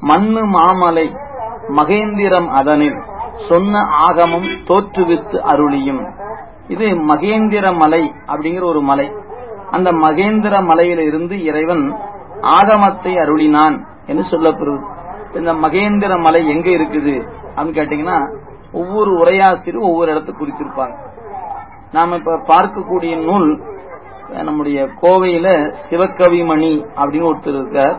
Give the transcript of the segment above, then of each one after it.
மண்ணு மாமலை மகேந்திரம் அதனில் சொன்ன ஆகமம் தோற்றுவித்து அருளியும் இது மகேந்திர மலை அப்படிங்கிற ஒரு மலை அந்த மகேந்திர மலையில இருந்து இறைவன் ஆகமத்தை அருளினான் என்று சொல்லப்படுது இந்த மகேந்திர மலை எங்க இருக்குது அப்படின்னு கேட்டீங்கன்னா ஒவ்வொரு உரையாசிரியரும் ஒவ்வொரு இடத்தை குறித்திருப்பாங்க நாம இப்ப பார்க்கக்கூடிய நூல் நம்முடைய கோவையில சிவகவிமணி அப்படின்னு ஒருத்தர் இருக்கார்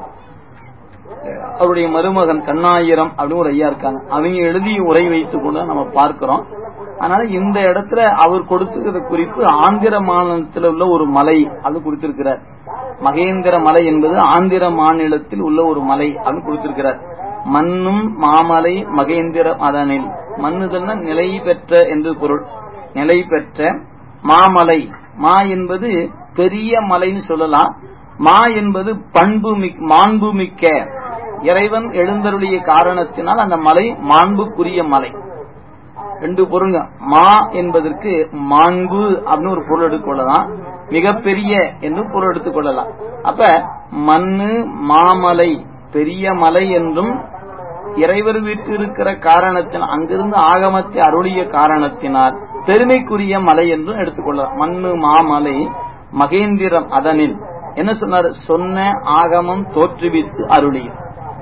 அவருடைய மருமகன் கண்ணாயிரம் அப்படின்னு ஒரு ஐயா இருக்காங்க அவங்க எழுதி உரை வைத்து கூட நம்ம பார்க்கிறோம் அதனால இந்த இடத்துல அவர் கொடுத்திருக்கிற குறிப்பு ஆந்திர மாநிலத்தில் உள்ள ஒரு மலை அப்படின்னு கொடுத்திருக்கிறார் மகேந்திர மலை என்பது ஆந்திர மாநிலத்தில் உள்ள ஒரு மலை அப்படின்னு கொடுத்திருக்கிறார் மண்ணும் மாமலை மகேந்திர அதனில் மண்ணுதல்னா நிலை பெற்ற என்று பொருள் நிலை பெற்ற மாமலை மா என்பது பெரிய மலைன்னு சொல்லலாம் மா என்பது பண்பு மாண்பு மிக்க இறைவன் எழுந்தருளிய காரணத்தினால் அந்த மலை மாண்புக்குரிய மலை ரெண்டு பொருளுங்க மா என்பதற்கு மாண்பு அப்படின்னு ஒரு பொருள் எடுத்துக்கொள்ளலாம் மிகப்பெரிய என்று பொருள் எடுத்துக்கொள்ளலாம் அப்ப மண்ணு மாமலை பெரிய மலை என்றும் இறைவர் வீட்டு இருக்கிற காரணத்தினால் அங்கிருந்து ஆகமத்தை அருளிய காரணத்தினால் பெருமைக்குரிய மலை என்றும் எடுத்துக்கொள்ளலாம் மண்ணு மாமலை மகேந்திரம் அதனில் என்ன சொன்னார் சொன்ன ஆகமம் தோற்றுவித்து அருளியும்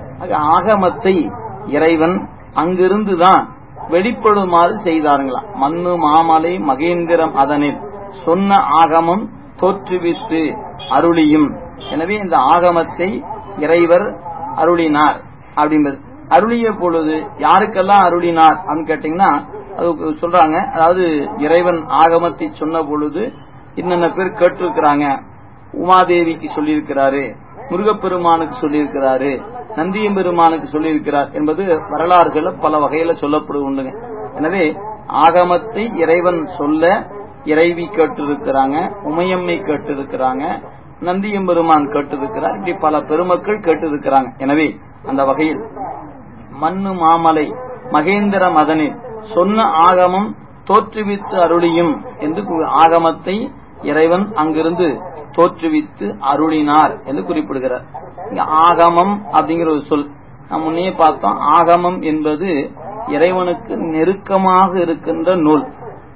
ஆகமத்தை இறைவன் அங்கிருந்துதான் வெளிப்படுமாறு செய்தார்களாம் மண்ணு மாமலை மகேந்திரம் அதனில் சொன்ன ஆகமம் தோற்றுவித்து அருளியும் எனவே இந்த ஆகமத்தை இறைவர் அருளினார் அப்படின்றது அருளிய பொழுது யாருக்கெல்லாம் அருளினார் அப்படின்னு கேட்டீங்கன்னா அது சொல்றாங்க அதாவது இறைவன் ஆகமத்தை சொன்ன பொழுது இன்னென்ன பேர் கேட்டிருக்கிறாங்க உமாதேவிக்கு சொல்லியிருக்கிறாரு முருகப்பெருமானுக்கு சொல்லியிருக்கிறாரு நந்தியம் பெருமானுக்கு சொல்லியிருக்கிறார் என்பது வரலாறுகள் பல வகையில சொல்லப்படுகின்றன எனவே ஆகமத்தை இறைவன் சொல்ல இறைவி கேட்டிருக்கிறாங்க உமையம்மை கேட்டிருக்கிறாங்க நந்தியம் பெருமான் கேட்டிருக்கிறார் இப்படி பல பெருமக்கள் கேட்டிருக்கிறாங்க எனவே அந்த வகையில் மண்ணு மாமலை மகேந்திர மதனில் சொன்ன ஆகமம் தோற்றுவித்து அருளியும் என்று ஆகமத்தை இறைவன் அங்கிருந்து தோற்றுவித்து அருளினார் என்று குறிப்பிடுகிறார் இங்க ஆகமம் அப்படிங்கிற ஒரு சொல் நாம் முன்னே பார்த்தோம் ஆகமம் என்பது இறைவனுக்கு நெருக்கமாக இருக்கின்ற நூல்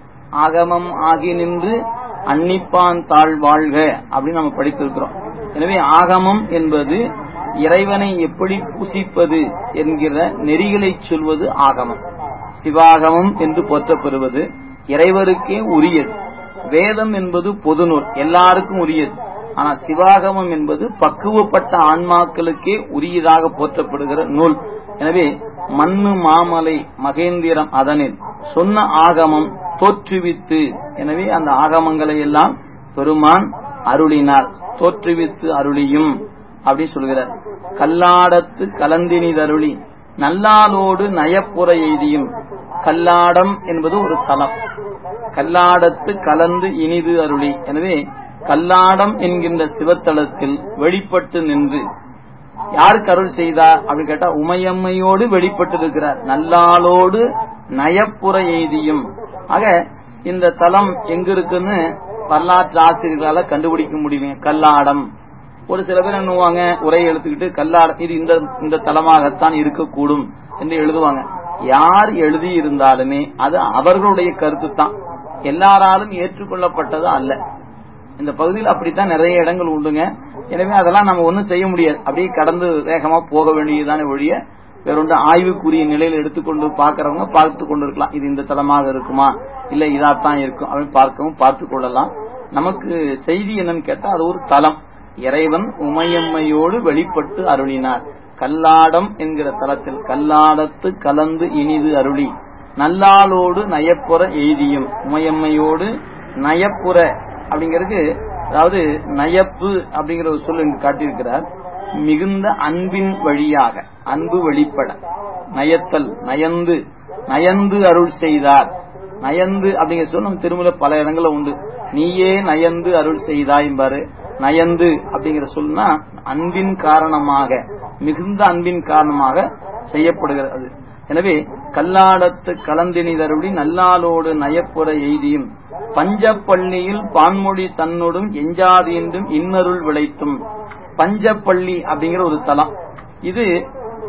ஆகமம் ஆகி நின்று அன்னிப்பான் தாழ் வாழ்க அப்படின்னு நம்ம படித்திருக்கிறோம் எனவே ஆகமம் என்பது இறைவனை எப்படி பூசிப்பது என்கிற நெறிகளை சொல்வது ஆகமம் சிவாகமம் என்று போற்றப்பெறுவது இறைவருக்கே உரியது வேதம் என்பது பொது நூல் எல்லாருக்கும் உரியது ஆனா சிவாகமம் என்பது பக்குவப்பட்ட ஆன்மாக்களுக்கே உரியதாக போற்றப்படுகிற நூல் எனவே மண்ணு மாமலை மகேந்திரம் அதனில் சொன்ன ஆகமம் தோற்றுவித்து எனவே அந்த ஆகமங்களை எல்லாம் பெருமான் அருளினார் தோற்றுவித்து அருளியும் அப்படி சொல்கிறார் கல்லாடத்து கலந்தினிதருளி நல்லாலோடு நயப்புற எய்தியும் கல்லாடம் என்பது ஒரு தலம் கல்லாடத்து கலந்து இனிது அருளி எனவே கல்லாடம் என்கின்ற சிவத்தலத்தில் வெளிப்பட்டு நின்று யாருக்கு அருள் செய்தார் அப்படின்னு கேட்டா உமையம்மையோடு வெளிப்பட்டு இருக்கிறார் நல்லாளோடு நயப்புற எய்தியும் ஆக இந்த தலம் எங்க இருக்குன்னு வரலாற்று ஆசிரியர்களால கண்டுபிடிக்க முடியுங்க கல்லாடம் ஒரு சில பேர் என்னவாங்க உரை எழுத்துக்கிட்டு கல்லாடம் இது இந்த இந்த தலமாகத்தான் இருக்கக்கூடும் என்று எழுதுவாங்க யார் எழுதி இருந்தாலுமே அது அவர்களுடைய கருத்து தான் எல்லாராலும் ஏற்றுக்கொள்ளப்பட்டது அல்ல இந்த பகுதியில் அப்படித்தான் நிறைய இடங்கள் உண்டுங்க எனவே அதெல்லாம் நம்ம ஒன்றும் செய்ய முடியாது அப்படியே கடந்து வேகமா போக வேண்டியதுதானே ஒழிய வேறொன்று ஆய்வுக்குரிய நிலையில் எடுத்துக்கொண்டு பாக்குறவங்க பார்த்து கொண்டு இருக்கலாம் இது இந்த தலமாக இருக்குமா இல்ல இதாத்தான் இருக்கும் அப்படின்னு பார்க்கவும் பார்த்து கொள்ளலாம் நமக்கு செய்தி என்னன்னு கேட்டா அது ஒரு தலம் இறைவன் உமையம்மையோடு வெளிப்பட்டு அருளினார் கல்லாடம் என்கிற தலத்தில் கல்லாடத்து கலந்து இனிது அருளி நல்லாளோடு நயப்புற எய்தியும் உமையம்மையோடு நயப்புற அப்படிங்கிறது அதாவது நயப்பு அப்படிங்கிற ஒரு சொல் இங்கு காட்டியிருக்கிறார் மிகுந்த அன்பின் வழியாக அன்பு வெளிப்பட நயத்தல் நயந்து நயந்து அருள் செய்தார் நயந்து அப்படிங்கிற சொல் நம்ம திருமல பல இடங்கள்ல உண்டு நீயே நயந்து அருள் செய்தாய் பாரு நயந்து அப்படிங்கிற சொல்னா அன்பின் காரணமாக மிகுந்த அன்பின் காரணமாக செய்யப்படுகிறது எனவே கல்லாடத்து கலந்தினிதருடி நல்லாளோடு நயப்புற எய்தியும் பஞ்சப்பள்ளியில் பான்மொழி தன்னோடும் எஞ்சாது என்றும் இன்னருள் விளைத்தும் பஞ்சப்பள்ளி அப்படிங்கிற ஒரு தலம் இது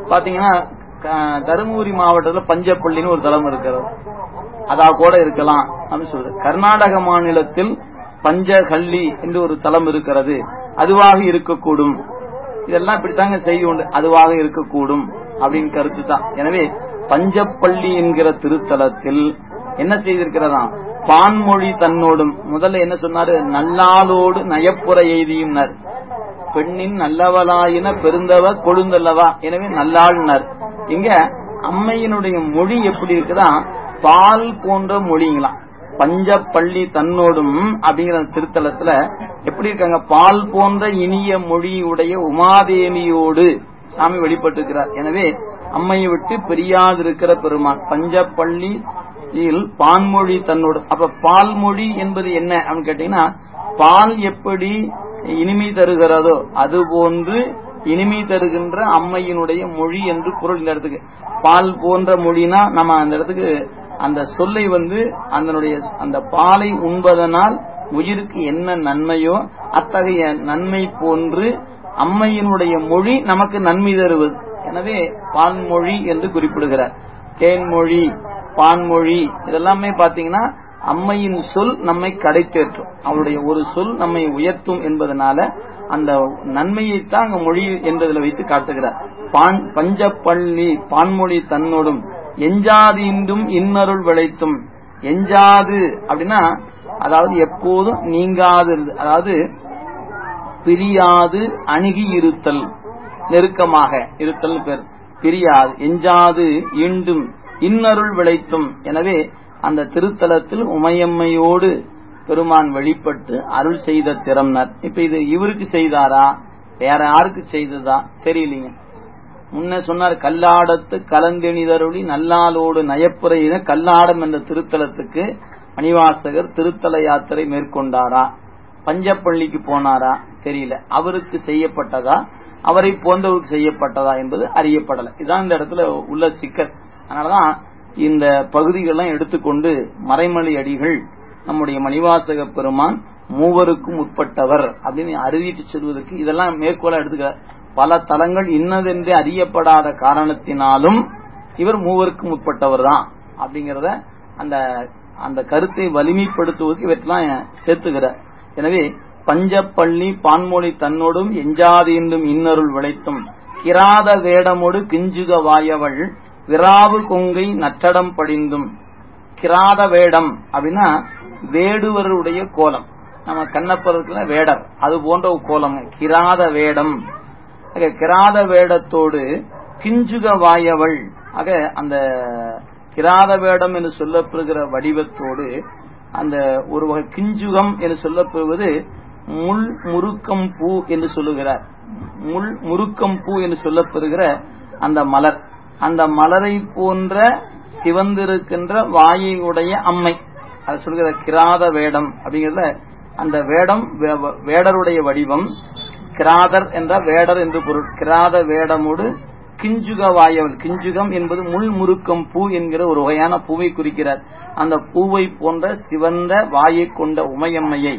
பாத்தீங்கன்னா க- தருமபுரி மாவட்டத்துல பஞ்சப்பள்ளின்னு ஒரு தலம் இருக்கிறது அதா கூட இருக்கலாம் அப்படின்னு சொல்றது கர்நாடக மாநிலத்தில் பஞ்சகல்லி என்று ஒரு தலம் இருக்கிறது அதுவாக இருக்கக்கூடும் இதெல்லாம் இப்படித்தாங்க செய்ய உண்டு அதுவாக இருக்கக்கூடும் அப்படின்னு கருத்து தான் எனவே பஞ்சப்பள்ளி என்கிற திருத்தலத்தில் என்ன செய்திருக்கிறதா பான்மொழி தன்னோடும் முதல்ல என்ன சொன்னாரு நல்லாளோடு நயப்புற எய்தியும்னர் பெண்ணின் நல்லவளாயின பெருந்தவ கொழுந்தல்லவா எனவே நல்லாள்னர் இங்க அம்மையினுடைய மொழி எப்படி இருக்குதா பால் போன்ற மொழிங்களாம் பஞ்சப்பள்ளி தன்னோடும் அப்படிங்கிற திருத்தலத்துல எப்படி இருக்காங்க பால் போன்ற இனிய மொழியுடைய உமாதேவியோடு சாமி வெளிப்பட்டிருக்கிறார் எனவே அம்மையை விட்டு பிரியாதிருக்கிற பெருமான் பஞ்சப்பள்ளியில் பான்மொழி தன்னோடு அப்ப பால்மொழி என்பது என்ன அப்படின்னு கேட்டீங்கன்னா பால் எப்படி இனிமை தருகிறதோ அது போன்று இனிமை தருகின்ற அம்மையினுடைய மொழி என்று பொருள் இந்த இடத்துக்கு பால் போன்ற மொழினா நம்ம அந்த இடத்துக்கு அந்த சொல்லை வந்து அதனுடைய அந்த பாலை உண்பதனால் உயிருக்கு என்ன நன்மையோ அத்தகைய நன்மை போன்று அம்மையினுடைய மொழி நமக்கு நன்மை தருவது எனவே பான்மொழி என்று குறிப்பிடுகிறார் தேன்மொழி பான்மொழி இதெல்லாமே பாத்தீங்கன்னா அம்மையின் சொல் நம்மை கடை தேற்றும் அவளுடைய ஒரு சொல் நம்மை உயர்த்தும் என்பதனால அந்த நன்மையைத்தான் அங்க மொழி என்பதில் வைத்து காட்டுகிறார் பான் பஞ்சப்பள்ளி பான்மொழி தன்னோடும் எஞ்சாது இன்றும் இன்னருள் விளைத்தும் எஞ்சாது அப்படின்னா அதாவது எப்போதும் நீங்காது இருந்து- அதாவது பிரியாது அணுகி இருத்தல் நெருக்கமாக இருத்தல் பேர் பிரியாது எஞ்சாது ஈண்டும் இன்னருள் விளைத்தும் எனவே அந்த திருத்தலத்தில் உமையம்மையோடு பெருமான் வெளிப்பட்டு அருள் செய்த திறம்னர் இப்ப இது இவருக்கு செய்தாரா வேற யாருக்கு செய்ததா தெரியலீங்க முன்ன சொன்னார் கல்லாடத்து கலந்தெணிதருளி நல்லாளோடு நயப்புறையின கல்லாடம் என்ற திருத்தலத்துக்கு மணிவாசகர் திருத்தல யாத்திரை மேற்கொண்டாரா பஞ்சப்பள்ளிக்கு போனாரா தெரியல அவருக்கு செய்யப்பட்டதா அவரை போன்றவருக்கு செய்யப்பட்டதா என்பது அறியப்படல இதான் இந்த இடத்துல உள்ள சிக்கல் அதனாலதான் இந்த பகுதிகளெல்லாம் எடுத்துக்கொண்டு மறைமலை அடிகள் நம்முடைய மணிவாசக பெருமான் மூவருக்கும் உட்பட்டவர் அப்படின்னு அறிவிட்டு செல்வதற்கு இதெல்லாம் மேற்கோளா எடுத்துக்க பல தலங்கள் இன்னதென்றே அறியப்படாத காரணத்தினாலும் இவர் மூவருக்கும் உட்பட்டவர் தான் அப்படிங்கறத அந்த அந்த கருத்தை வலிமைப்படுத்துவதற்கு இவற்றெல்லாம் சேர்த்துகிறார் எனவே பஞ்சப்பள்ளி பான்மொழி தன்னோடும் எஞ்சாதீண்டும் இன்னருள் விளைத்தும் கிராத வேடமோடு கிஞ்சுக வாயவள் விராவு கொங்கை நற்றடம் படிந்தும் கிராத வேடம் அப்படின்னா வேடுவருடைய கோலம் நம்ம கண்ணப்பருக்குல வேடர் அது போன்ற ஒரு கோலம் கிராத வேடம் ஆக, கிராத வேடத்தோடு கிஞ்சுக வாயவள் ஆக அந்த கிராத வேடம் என்று சொல்லப்படுகிற வடிவத்தோடு அந்த ஒரு வகை கிஞ்சுகம் என்று சொல்லப்படுவது முள் முருக்கம் பூ என்று சொல்லுகிறார் முள் முருக்கம் பூ என்று சொல்லப்படுகிற அந்த மலர் அந்த மலரை போன்ற சிவந்திருக்கின்ற வாயுடைய அம்மை அது சொல்கிற கிராத வேடம் அப்படிங்கறத அந்த வேடம் வே- வேடருடைய வடிவம் கிராதர் என்ற வேடர் என்று பொருள் கிராத வேடமோடு கிஞ்சுக வாயவள் கிஞ்சுகம் என்பது முள் முருக்கம் பூ என்கிற ஒரு வகையான பூவை குறிக்கிறார் அந்த பூவை போன்ற சிவந்த வாயை கொண்ட உமையம்மையை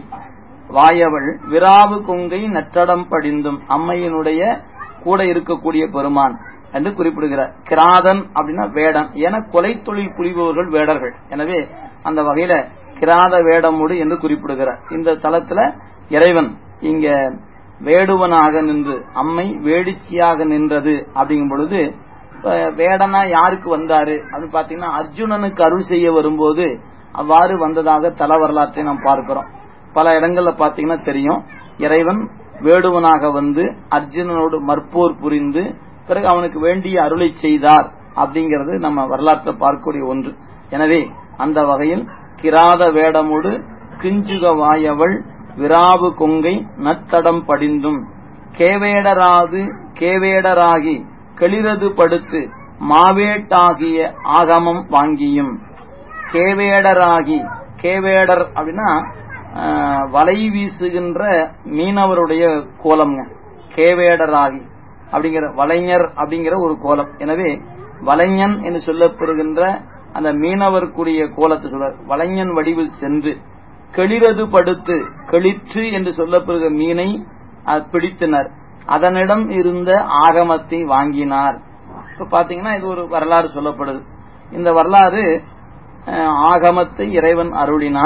வாயவள் விராவு கொங்கை நற்றடம் படிந்தும் அம்மையினுடைய கூட இருக்கக்கூடிய பெருமான் என்று குறிப்பிடுகிறார் கிராதன் அப்படின்னா வேடன் என கொலை தொழில் புரிபவர்கள் வேடர்கள் எனவே அந்த வகையில கிராத வேடமுடு என்று குறிப்பிடுகிறார் இந்த தலத்துல இறைவன் இங்க வேடுவனாக நின்று அம்மை வேடிச்சியாக நின்றது அப்படிங்கும் பொழுது இப்ப வேடனா யாருக்கு வந்தாரு அப்படின்னு பாத்தீங்கன்னா அர்ஜுனனுக்கு அருள் செய்ய வரும்போது அவ்வாறு வந்ததாக தல வரலாற்றை நாம் பார்க்கிறோம் பல இடங்கள்ல பாத்தீங்கன்னா தெரியும் இறைவன் வேடுவனாக வந்து அர்ஜுனனோடு மற்போர் புரிந்து பிறகு அவனுக்கு வேண்டிய அருளை செய்தார் அப்படிங்கிறது நம்ம வரலாற்றை பார்க்கக்கூடிய ஒன்று எனவே அந்த வகையில் கிராத வேடமோடு கிஞ்சுக வாயவள் விராவு கொங்கை நத்தடம் படிந்தும் கேவேடராது கேவேடராகி கெளிரது படுத்து மாவேட்டாகிய ஆகமம் வாங்கியும் கேவேடராகி கேவேடர் அப்படின்னா ஆஹ், வலை வீசுகின்ற மீனவருடைய கோலம்ங்க கேவேடராகி அப்படிங்கிற வலைஞர் அப்படிங்கிற ஒரு கோலம் எனவே வலைஞன் என்று சொல்லப்படுகின்ற அந்த மீனவருக்குரிய கோலத்தை சொல்றார் வலைஞன் வடிவில் சென்று கெளிரது படுத்து கெளிற்று என்று சொல்லப்படுகிற மீனை அஹ், பிடித்தனர் அதனிடம் இருந்த ஆகமத்தை வாங்கினார் இப்ப பாத்தீங்கன்னா இது ஒரு வரலாறு சொல்லப்படுது இந்த வரலாறு அஹ், ஆகமத்தை இறைவன் அருளினா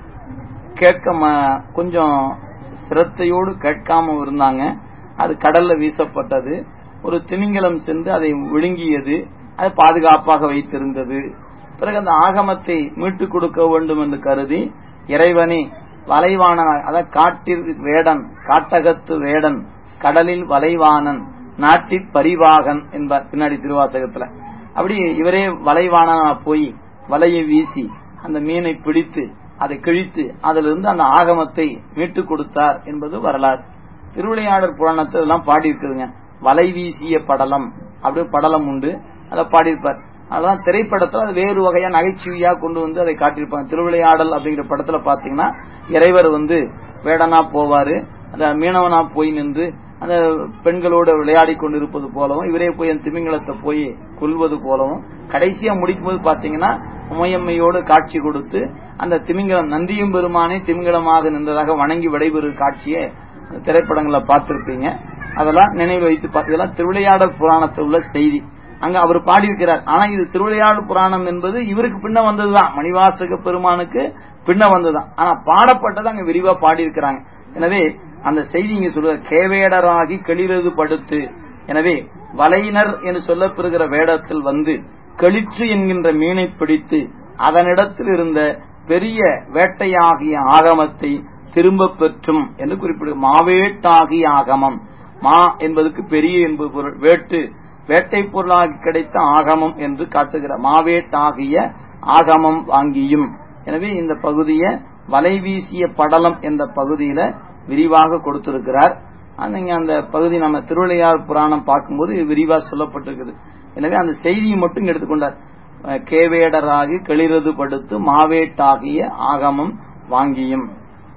கேட்க ம- கொஞ்சம் சிரத்தையோடு கேட்காம இருந்தாங்க அது கடல்ல வீசப்பட்டது ஒரு திமிங்கலம் சென்று அதை விழுங்கியது அது பாதுகாப்பாக வைத்திருந்தது பிறகு அந்த ஆகமத்தை மீட்டுக் கொடுக்க வேண்டும் என்று கருதி இறைவனே வலைவான அதாவது காட்டில் வேடன் காட்டகத்து வேடன் கடலில் வலைவாணன் நாட்டிற் பரிவாகன் என்பார் பின்னாடி திருவாசகத்துல அப்படி இவரே வலைவாணனா போய் வலையை வீசி அந்த மீனை பிடித்து அதை கிழித்து அதிலிருந்து அந்த ஆகமத்தை மீட்டுக் கொடுத்தார் என்பது வரலாறு திருவிளையாடல் புராணத்தை எல்லாம் பாடி இருக்குதுங்க வலை வீசிய படலம் அப்படியே படலம் உண்டு அதை பாடியிருப்பார் அதெல்லாம் திரைப்படத்துல அது வேறு வகையா நகைச்சுவையா கொண்டு வந்து அதை காட்டியிருப்பாங்க திருவிளையாடல் அப்படிங்கிற படத்துல பாத்தீங்கன்னா இறைவர் வந்து வேடனா போவாரு அந்த மீனவனா போய் நின்று அந்த பெண்களோட விளையாடி கொண்டிருப்பது போலவும் இவரே போய் அந்த திமிங்கலத்தை போய் கொல்வது போலவும் கடைசியா முடிக்கும் போது பாத்தீங்கன்னா உமையம்மையோடு காட்சி கொடுத்து அந்த திமிங்கலம் நந்தியும் பெருமானே திமிங்கலமாக நின்றதாக வணங்கி விடைபெறு காட்சியை அந்த திரைப்படங்களை பார்த்திருப்பீங்க அதெல்லாம் நினைவு வைத்து பா- இதெல்லாம் திருவிளையாடல் புராணத்தில் உள்ள செய்தி அங்க அவர் பாடியிருக்கிறார் ஆனா இது திருவிளையாடல் புராணம் என்பது இவருக்கு பின்ன வந்ததுதான் மணிவாசக பெருமானுக்கு பின்ன வந்ததுதான் ஆனா பாடப்பட்டது அங்க விரிவா பாடியிருக்கிறாங்க எனவே அந்த செய்தி இங்க சொல்ற கேவேடராகி கெளிரது படுத்து எனவே வலையினர் என்று சொல்லப்பெறுகிற வேடத்தில் வந்து களிற்று என்கின்ற மீனை பிடித்து அதனிடத்தில் இருந்த பெரிய வேட்டையாகிய ஆகமத்தை திரும்பப் பெற்றும் என்று குறிப்பிடு மாவேட்டாகிய ஆகமம் மா என்பதற்கு பெரிய என்பது பொருள் வேட்டு வேட்டை பொருளாக கிடைத்த ஆகமம் என்று காட்டுகிற மாவேட்டாகிய ஆகமம் வாங்கியும் எனவே இந்த பகுதியை வலை வீசிய படலம் என்ற பகுதியில விரிவாக கொடுத்திருக்கிறார் நீங்க அந்த பகுதி நம்ம திருவிளையார் புராணம் பார்க்கும்போது விரிவா சொல்லப்பட்டிருக்குது எனவே அந்த செய்தியை மட்டும் இங்க எடுத்துக்கொண்டார் அஹ் கேவேடராகி கெளிரது படுத்து மாவேட்டாகிய ஆகமம் வாங்கியும்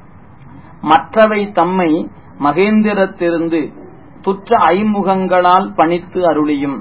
மற்றவை தம்மை மகேந்திரத்திலிருந்து துற்ற ஐமுகங்களால் பணித்து அருளியும்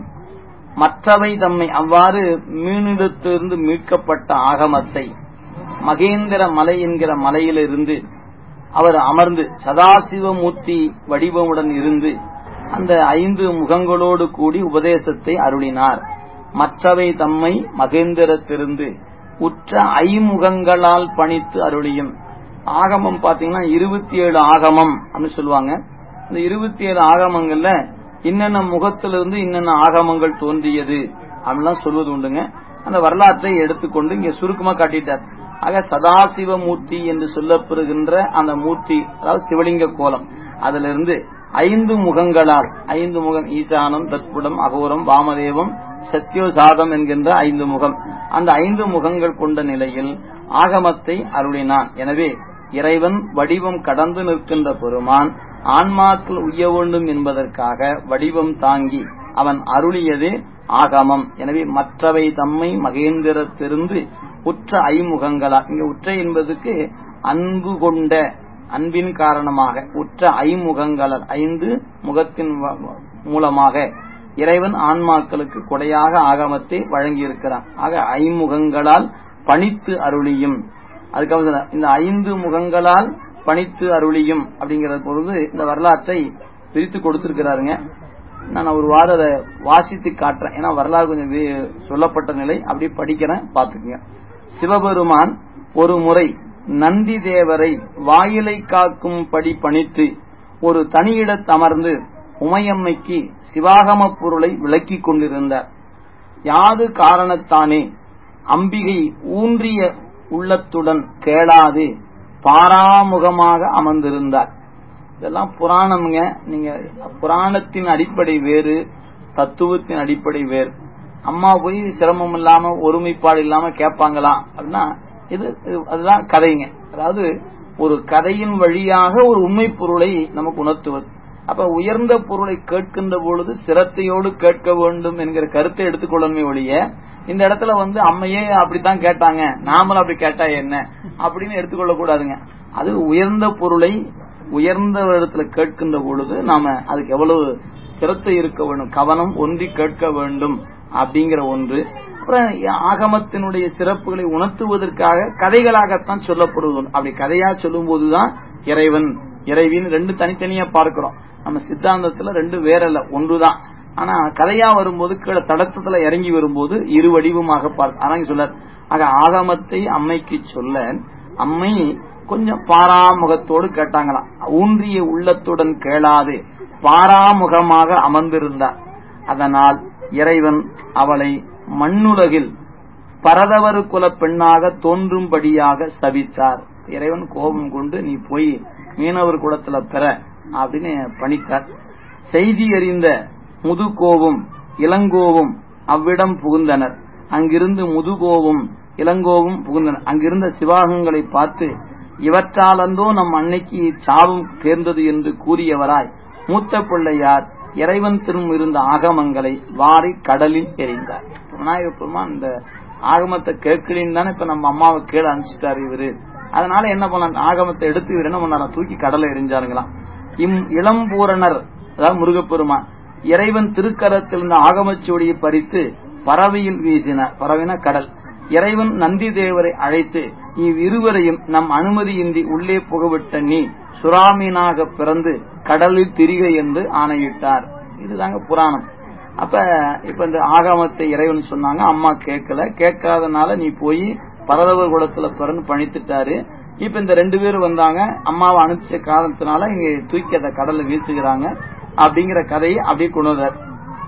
மற்றவை தம்மை அவ்வாறு மீனிடத்திலிருந்து மீட்கப்பட்ட ஆகமத்தை மகேந்திர மலை என்கிற மலையிலிருந்து அவர் அமர்ந்து சதாசிவமூர்த்தி வடிவமுடன் இருந்து அந்த ஐந்து முகங்களோடு கூடி உபதேசத்தை அருளினார் மற்றவை தம்மை மகேந்திரத்திலிருந்து உற்ற ஐமுகங்களால் பணித்து அருளியும் ஆகமம் பாத்தீங்கன்னா இருபத்தி ஏழு ஆகமம் அப்படின்னு சொல்லுவாங்க இந்த இருபத்தி ஏழு ஆகமங்கள்ல இன்னென்ன முகத்திலிருந்து இன்னென்ன ஆகமங்கள் தோன்றியது அப்படிலாம் சொல்வது உண்டுங்க அந்த வரலாற்றை எடுத்துக்கொண்டு இங்க சுருக்கமா காட்டிட்டார் ஆக சதாசிவமூர்த்தி என்று சொல்லப்பெறுகின்ற அந்த மூர்த்தி அதாவது சிவலிங்க கோலம் அதிலிருந்து ஐந்து முகங்களால் ஐந்து முகம் ஈசானம் தத்புடம் அகோரம் வாமதேவம் சத்யோசாதம் என்கின்ற ஐந்து முகம் அந்த ஐந்து முகங்கள் கொண்ட நிலையில் ஆகமத்தை அருளினான் எனவே இறைவன் வடிவம் கடந்து நிற்கின்ற பெருமான் ஆன்மாக்கள் உய்ய வேண்டும் என்பதற்காக வடிவம் தாங்கி அவன் அருளியதே ஆகமம் எனவே மற்றவை தம்மை மகேந்திரத்திலிருந்து உற்ற ஐமுகங்களா இங்க உற்ற என்பதுக்கு அன்பு கொண்ட அன்பின் காரணமாக உற்ற ஐமுகங்கள ஐந்து முகத்தின் வ- வ- மூலமாக இறைவன் ஆன்மாக்களுக்கு கொடையாக ஆகமத்தை வழங்கியிருக்கிறான் ஆக ஐமுகங்களால் பணித்து அருளியும் அதுக்கப்புறம் சொல்றார், இந்த ஐந்து முகங்களால் பணித்து அருளியும் அப்படிங்கிற பொழுது இந்த வரலாற்றை பிரித்து கொடுத்திருக்கிறாருங்க நான் ஒரு வாரம் அதை வாசித்து காட்டுறேன் ஏன்னா வரலாறு கொஞ்சம் வி- சொல்லப்பட்ட நிலை அப்படி படிக்கிறேன் பாத்துக்கங்க சிவபெருமான் ஒரு முறை நந்தி தேவரை வாயிலை காக்கும் படி பணித்து ஒரு தனியிடத் அமர்ந்து உமையம்மைக்கு சிவாகம பொருளை விளக்கிக் கொண்டிருந்தார் யாது காரணத்தானே அம்பிகை ஊன்றிய உள்ளத்துடன் கேளாது பாராமுகமாக அமர்ந்திருந்தார் இதெல்லாம் புராணம்ங்க நீங்க புராணத்தின் அடிப்படை வேறு தத்துவத்தின் அடிப்படை வேறு அம்மா போய் சிரமம் இல்லாம ஒருமைப்பாடு இல்லாம கேட்பாங்களா அப்படின்னா இது இது- அதுதான் கதைங்க அதாவது ஒரு கதையின் வழியாக ஒரு உண்மை பொருளை நமக்கு உணர்த்துவது அப்ப உயர்ந்த பொருளை கேட்கின்ற பொழுது சிரத்தையோடு கேட்க வேண்டும் என்கிற கருத்தை எடுத்துக்கொள்ளணுமே ஒழிய இந்த இடத்துல வந்து அம்மையே அப்படித்தான் கேட்டாங்க நாமளும் அப்படி கேட்டா என்ன அப்படின்னு எடுத்துக்கொள்ள கூடாதுங்க அது உயர்ந்த பொருளை உயர்ந்த இடத்துல கேட்கின்ற பொழுது நாம அதுக்கு எவ்வளவு சிரத்தை இருக்க வேண்டும் கவனம் ஒன்றி கேட்க வேண்டும் அப்படிங்கிற ஒன்று அப்புறம் ஆகமத்தினுடைய சிறப்புகளை உணர்த்துவதற்காக கதைகளாகத்தான் சொல்லப்படுவது உண்டு. அப்படி கதையா சொல்லும் போதுதான் இறைவன் இறைவின் ரெண்டு தனித்தனியா பார்க்கிறோம் நம்ம சித்தாந்தத்துல ரெண்டு வேறல்ல ஒன்றுதான் ஆனா கதையா வரும்போது கீழே தடத்தத்துல இறங்கி வரும்போது இரு வடிவமாக பார்க்க ஆனா சொல்ல ஆக ஆகமத்தை அம்மைக்கு சொல்ல அம்மை கொஞ்சம் பாராமுகத்தோடு கேட்டாங்களாம் ஊன்றிய உள்ளத்துடன் கேளாது பாராமுகமாக அமர்ந்திருந்தார் அதனால் இறைவன் அவளை மண்ணுலகில் பரதவர் குல பெண்ணாக தோன்றும்படியாக சபித்தார் இறைவன் கோபம் கொண்டு நீ போய் மீனவர் குலத்துல பெற அப்படின்னு பணித்தார் செய்தி அறிந்த முதுகோவும் இளங்கோவும் அவ்விடம் புகுந்தனர் அங்கிருந்து முதுகோவும் இளங்கோவும் புகுந்தனர் அங்கிருந்த சிவாகங்களை பார்த்து இவற்றாலந்தோ நம் அன்னைக்கு சாவும் தேர்ந்தது என்று கூறியவராய் மூத்த பிள்ளையார் இறைவன் திரும் இருந்த ஆகமங்களை வாரி கடலில் எறிந்தார் விநாயக பெருமான் இந்த ஆகமத்தை கேட்கலின்னு தானே இப்ப நம்ம அம்மாவை கீழே அனுப்பிச்சிட்டாரு இவரு அதனால என்ன பண்ண ஆகமத்தை எடுத்து இவர் என்ன பண்ணாரா தூக்கி கடலை எரிஞ்சாருங்களாம் இம் இளம்பூரணர் அதாவது முருகப்பெருமான் இறைவன் திருக்கரத்தில் இருந்த ஆகமச்சுவடியை பறித்து பறவையில் வீசினார் பறவைனா கடல் இறைவன் நந்தி தேவரை அழைத்து இவ்விருவரையும் நம் அனுமதியின்றி உள்ளே புகவிட்ட நீ சுறாமீனாக பிறந்து கடலில் திரிக என்று ஆணையிட்டார் இதுதாங்க புராணம் அப்ப இப்ப இந்த ஆகமத்தை இறைவன் சொன்னாங்க அம்மா கேட்கல கேட்காதனால நீ போய் பரதவர் குலத்துல பிறந்து பணித்துட்டாரு இப்ப இந்த ரெண்டு பேரும் வந்தாங்க அம்மாவை அனுப்பிச்ச காரணத்தினால இங்க தூக்கி அதை கடல்ல வீசுகிறாங்க அப்படிங்கிற கதையை அப்படியே கொண்டு வந்தார்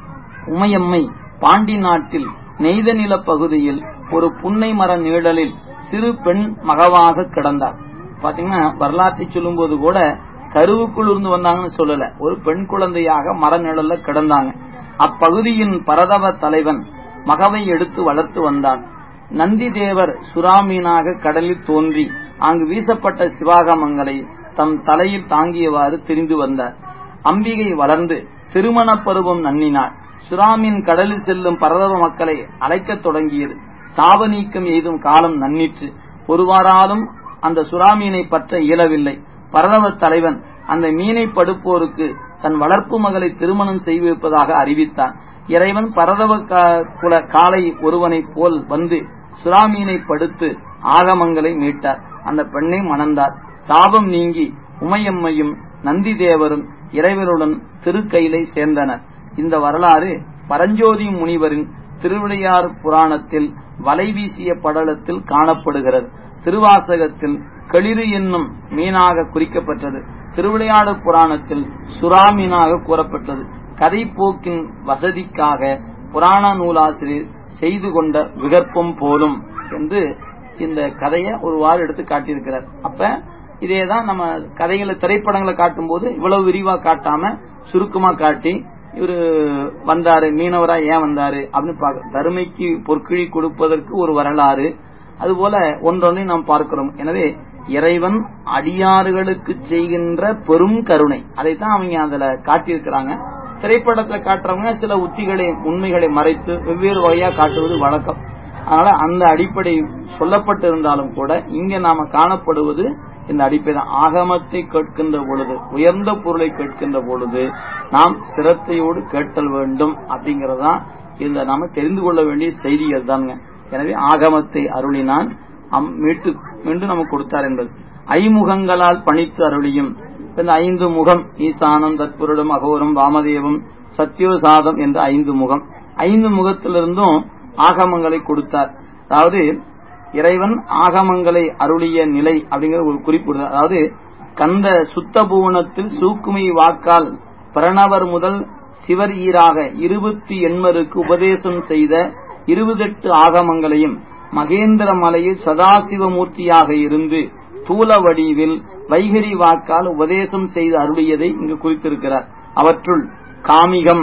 உமையம்மை பாண்டி நாட்டில் நெய்த நில பகுதியில் ஒரு புன்னை மர நிழலில் சிறு பெண் மகவாக கிடந்தார் பாத்தீங்கன்னா வரலாற்றை சொல்லும் போது கூட கருவுக்குள் இருந்து வந்தாங்கன்னு சொல்லல ஒரு பெண் குழந்தையாக மர நிழல்ல கிடந்தாங்க அப்பகுதியின் பரதவ தலைவன் மகவை எடுத்து வளர்த்து வந்தான் நந்தி தேவர் சுறாமீனாக கடலில் தோன்றி அங்கு வீசப்பட்ட சிவாகமங்களை தம் தலையில் தாங்கியவாறு திரிந்து வந்தார் அம்பிகை வளர்ந்து திருமண பருவம் நன்னினாள் சுறாமின் கடலில் செல்லும் பரதவ மக்களை அழைக்கத் தொடங்கியது சாப நீக்கம் எய்தும் காலம் நன்னிற்று ஒருவாறாலும் அந்த சுறாமீனை பற்ற இயலவில்லை பரதவ தலைவன் அந்த மீனை படுப்போருக்கு தன் வளர்ப்பு மகளை திருமணம் செய்விப்பதாக அறிவித்தான் இறைவன் பரதவ குல காலை ஒருவனைப் போல் வந்து சுறாமீனை படுத்து ஆகமங்களை மீட்டார் அந்த பெண்ணை மணந்தார் சாபம் நீங்கி உமையம்மையும் நந்தி தேவரும் இறைவனுடன் திருக்கையிலை சேர்ந்தனர் இந்த வரலாறு பரஞ்சோதி முனிவரின் திருவிளையார் புராணத்தில் வலை வீசிய படலத்தில் காணப்படுகிறது திருவாசகத்தில் களிறு என்னும் மீனாக குறிக்கப்பட்டது திருவிளையாடு புராணத்தில் சுறா மீனாக கூறப்பட்டது கதை போக்கின் வசதிக்காக புராண நூலாசிரியர் செய்து கொண்ட விகற்பம் போலும் என்று இந்த கதையை ஒருவாறு எடுத்து காட்டியிருக்கிறார் அப்ப இதேதான் நம்ம கதைகளை திரைப்படங்களை காட்டும் போது இவ்வளவு விரிவா காட்டாம சுருக்கமா காட்டி இவரு வந்தாரு மீனவரா ஏன் வந்தாரு அப்படின்னு பார்க்க தருமைக்கு பொற்கிழி கொடுப்பதற்கு ஒரு வரலாறு அதுபோல ஒன்றொன்றை நாம் பார்க்கிறோம் எனவே இறைவன் அடியாறுகளுக்கு செய்கின்ற பெரும் கருணை அதைத்தான் அவங்க அதுல காட்டியிருக்கிறாங்க திரைப்படத்துல காட்டுறவங்க சில உத்திகளை உண்மைகளை மறைத்து வெவ்வேறு வகையா காட்டுவது வழக்கம் அதனால அந்த அடிப்படை சொல்லப்பட்டிருந்தாலும் கூட இங்க நாம காணப்படுவது இந்த அடிப்படை ஆகமத்தை கேட்கின்ற பொழுது உயர்ந்த பொருளை கேட்கின்ற பொழுது நாம் சிரத்தையோடு கேட்டல் வேண்டும் அப்படிங்கறதுதான் இந்த நாம தெரிந்து கொள்ள வேண்டிய செய்தி அதுதாங்க எனவே ஆகமத்தை அருளினான் மீட்டு மீண்டும் நமக்கு கொடுத்தார் என்பது ஐமுகங்களால் பணித்து அருளியும் இந்த ஐந்து முகம் ஈசானம் தற்புருடம் அகோரம் வாமதேவம் சத்யோசாதம் என்ற ஐந்து முகம் ஐந்து முகத்திலிருந்தும் ஆகமங்களை கொடுத்தார் அதாவது இறைவன் ஆகமங்களை அருளிய நிலை அப்படிங்கிற ஒரு குறிப்பிடு அதாவது கந்த சுத்த பூவனத்தில் சூக்குமை வாக்கால் பிரணவர் முதல் சிவர் ஈராக இருபத்தி எண்மருக்கு உபதேசம் செய்த இருபத்தெட்டு ஆகமங்களையும் மகேந்திர மலையில் சதாசிவமூர்த்தியாக இருந்து தூல வடிவில் வைகரி வாக்கால் உபதேசம் செய்து அருளியதை இங்கு குறித்திருக்கிறார் அவற்றுள் காமிகம்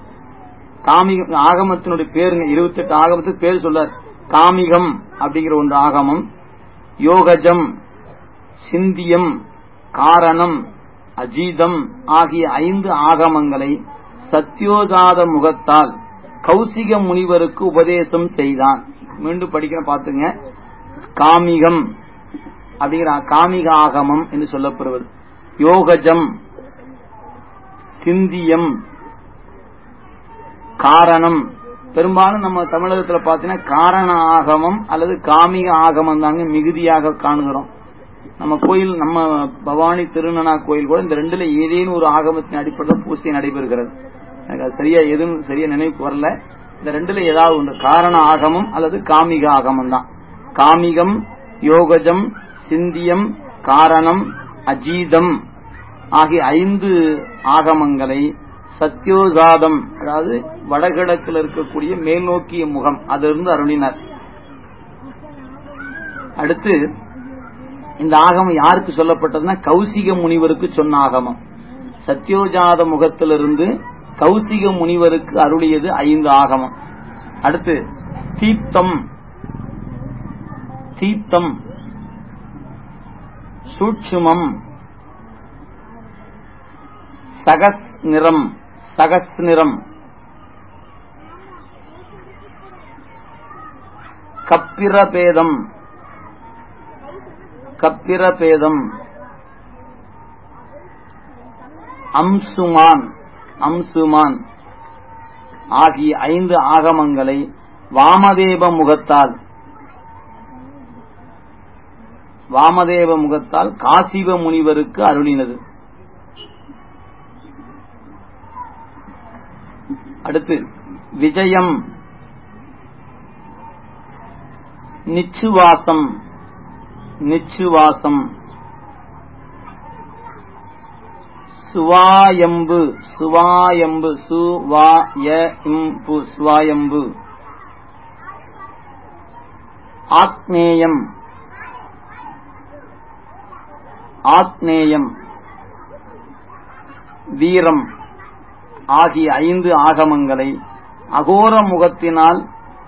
காமிகம் ஆகமத்தினுடைய பேருங்க இருபத்தி எட்டு ஆகமத்துக்கு பேர் சொல்றார் காமிகம் அப்படிங்கிற ஒன்று ஆகமம் யோகஜம் சிந்தியம் காரணம் அஜீதம் ஆகிய ஐந்து ஆகமங்களை சத்யோஜாத முகத்தால் கௌசிக முனிவருக்கு உபதேசம் செய்தான் மீண்டும் படிக்கிற பாத்துங்க காமிகம் அப்படிங்கிற காமிக ஆகமம் என்று சொல்லப்படுவது யோகஜம் சிந்தியம் காரணம் பெரும்பாலும் நம்ம தமிழகத்துல பாத்தீங்கன்னா காரண ஆகமம் அல்லது காமிக ஆகமம் தாங்க மிகுதியாக காணுகிறோம் நம்ம கோயில் நம்ம பவானி திருநனா கோயில் கூட இந்த ரெண்டுல ஏதேனும் ஒரு ஆகமத்தின் அடிப்படையில் பூசை நடைபெறுகிறது எனக்கு அது சரியா எதுவும் சரியா நினைவுக்கு வரல இந்த ரெண்டுல ஏதாவது ஒன்று காரண ஆகமம் அல்லது காமிக ஆகமம் தான் காமிகம் யோகஜம் சிந்தியம் காரணம் அஜீதம் ஆகிய ஐந்து ஆகமங்களை சத்யோஜாதம் அதாவது வடகிழக்கில் இருக்கக்கூடிய மேல் நோக்கிய முகம் அதிலிருந்து அருளினார் அடுத்து இந்த ஆகமம் யாருக்கு சொல்லப்பட்டதுன்னா கௌசிக முனிவருக்கு சொன்ன ஆகமம் சத்யோஜாத முகத்திலிருந்து கௌசிக முனிவருக்கு அருளியது ஐந்து ஆகமம் அடுத்து தீப்தம் தீப்தம் சூட்சுமம் சகஸ் நிறம் சகஸ் நிறம் கப்பிரபேதம் கப்பிரபேதம் அம்சுமான் அம்சுமான் ஆகிய ஐந்து ஆகமங்களை வாமதேவ முகத்தால் வாமதேவ முகத்தால் காசிவ முனிவருக்கு அருளினது அடுத்து விஜயம் நிச்சுவாசம் நிச்சுவாசம் சுவாயம்பு சுவாயம்பு சுவாய இம்பு சுவாயம்பு ஆக்னேயம் ஆக்னேயம் வீரம் ஆகிய ஐந்து ஆகமங்களை அகோர முகத்தினால்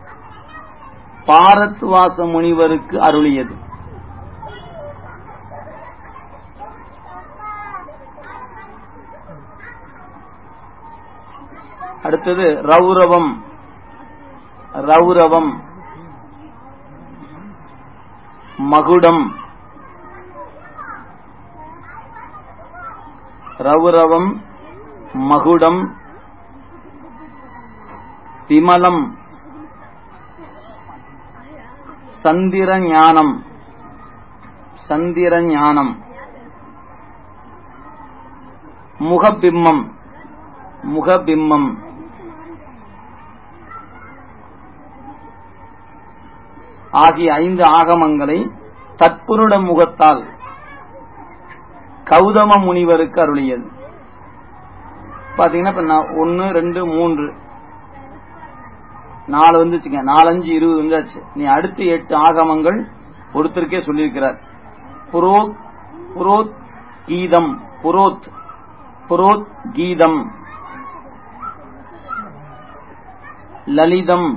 பாரத்வாச முனிவருக்கு அருளியது அடுத்தது ரௌரவம் ரௌரவம் மகுடம் ரௌரவம் மகுடம் விமலம் சந்திர ஞானம் சந்திர ஞானம் முகபிம்மம் முகபிம்மம் ஆகிய ஐந்து ஆகமங்களை தற்புருட முகத்தால் கௌதம முனிவருக்கு அருளியது பாத்தீங்கன்னா இப்ப நான் ஒன்னு ரெண்டு மூன்று நாலு வந்துச்சுங்க நாலஞ்சு இருபது வந்தாச்சு நீ அடுத்து எட்டு ஆகமங்கள் ஒருத்தருக்கே சொல்லியிருக்கிறார் புரோத் புரோத் கீதம் புரோத் புரோத் கீதம் லலிதம்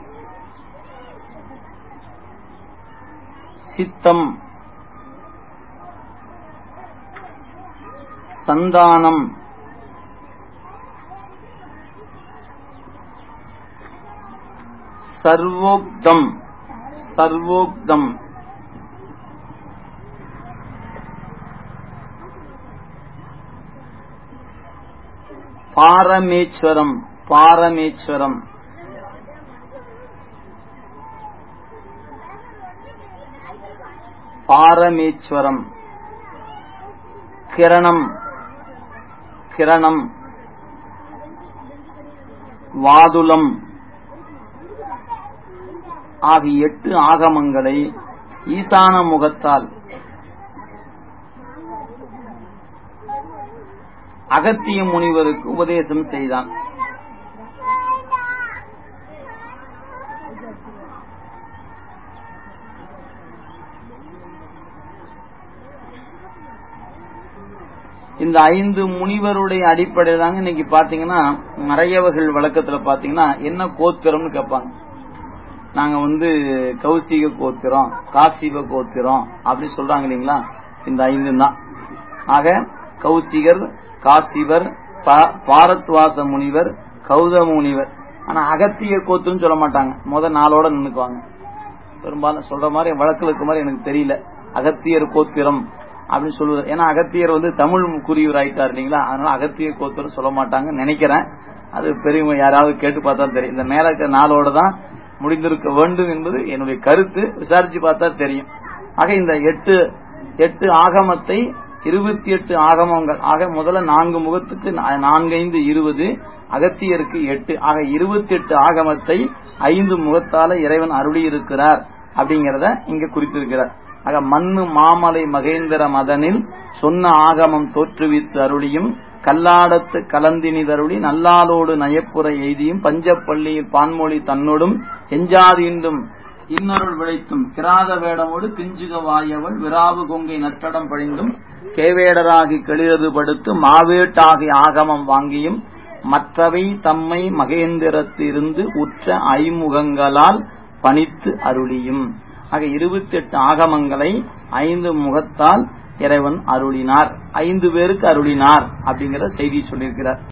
சித்தம் சந்தானம் சர்வோக்தம் சர்வோக்தம் பாரமேஸ்வரம் பாரமேஸ்வரம் பாரமேஸ்வரம் கிரணம் கிரணம் வாதுலம் ஆகிய எட்டு ஆகமங்களை ஈசான முகத்தால் அகத்திய முனிவருக்கு உபதேசம் செய்தான் இந்த ஐந்து முனிவருடைய அடிப்படையில் தாங்க இன்னைக்கு பாத்தீங்கன்னா மறையவர்கள் வழக்கத்துல பாத்தீங்கன்னா என்ன கோத்திரம்னு கேட்பாங்க நாங்க வந்து கௌசிக கோத்திரம் காசிவ கோத்திரம் அப்படி சொல்றாங்க இல்லைங்களா இந்த ஐந்து தான் ஆக கௌசிகர் காசிவர் பாரத்வாச முனிவர் கௌதம முனிவர் ஆனா அகத்திய கோத்திரம் சொல்ல மாட்டாங்க முத நாளோட நின்னுக்குவாங்க பெரும்பாலும் சொல்ற மாதிரி வழக்கில் இருக்க மாதிரி எனக்கு தெரியல அகத்தியர் கோத்திரம் அப்படின்னு சொல்லுவார் ஏன்னா அகத்தியர் வந்து தமிழ் குறியூர் ஆயிட்டார் இல்லைங்களா அதனால அகத்திய கோத்திரம் சொல்ல மாட்டாங்கன்னு நினைக்கிறேன் அது பெரியவங்க யாராவது கேட்டு பார்த்தா தெரியும் இந்த மேல இருக்க நாளோட தான் முடிந்திருக்க வேண்டும் என்பது என்னுடைய கருத்து விசாரிச்சு பார்த்தா தெரியும் ஆக இந்த எட்டு எட்டு ஆகமத்தை இருபத்தி எட்டு ஆகமங்கள் ஆக முதல்ல நான்கு முகத்துக்கு நான்கைந்து இருபது அகத்தியருக்கு எட்டு ஆக இருபத்தி எட்டு ஆகமத்தை ஐந்து முகத்தால இறைவன் அருளி இருக்கிறார் அப்படிங்கறத இங்க குறித்திருக்கிறார் ஆக மண்ணு மாமலை மகேந்திர மதனில் சொன்ன ஆகமம் தோற்றுவித்து அருளியும் கல்லாடத்து கலந்தினிதருளி நல்லாலோடு நயப்புற எய்தியும் பஞ்சப்பள்ளியில் பான்மொழி தன்னோடும் எஞ்சாதீண்டும் இன்னருள் விளைத்தும் கிராத வேடமோடு கிஞ்சுக வாயவள் விராவு கொங்கை நற்றடம் பழிந்தும் கேவேடராகி கெளிரது படுத்து மாவேட்டாகி ஆகமம் வாங்கியும் மற்றவை தம்மை மகேந்திரத்திலிருந்து உற்ற ஐமுகங்களால் பணித்து அருளியும் ஆக இருபத்தி எட்டு ஆகமங்களை ஐந்து முகத்தால் இறைவன் அருளினார் ஐந்து பேருக்கு அருளினார் அப்படிங்கிற செய்தி சொல்லியிருக்கிறார்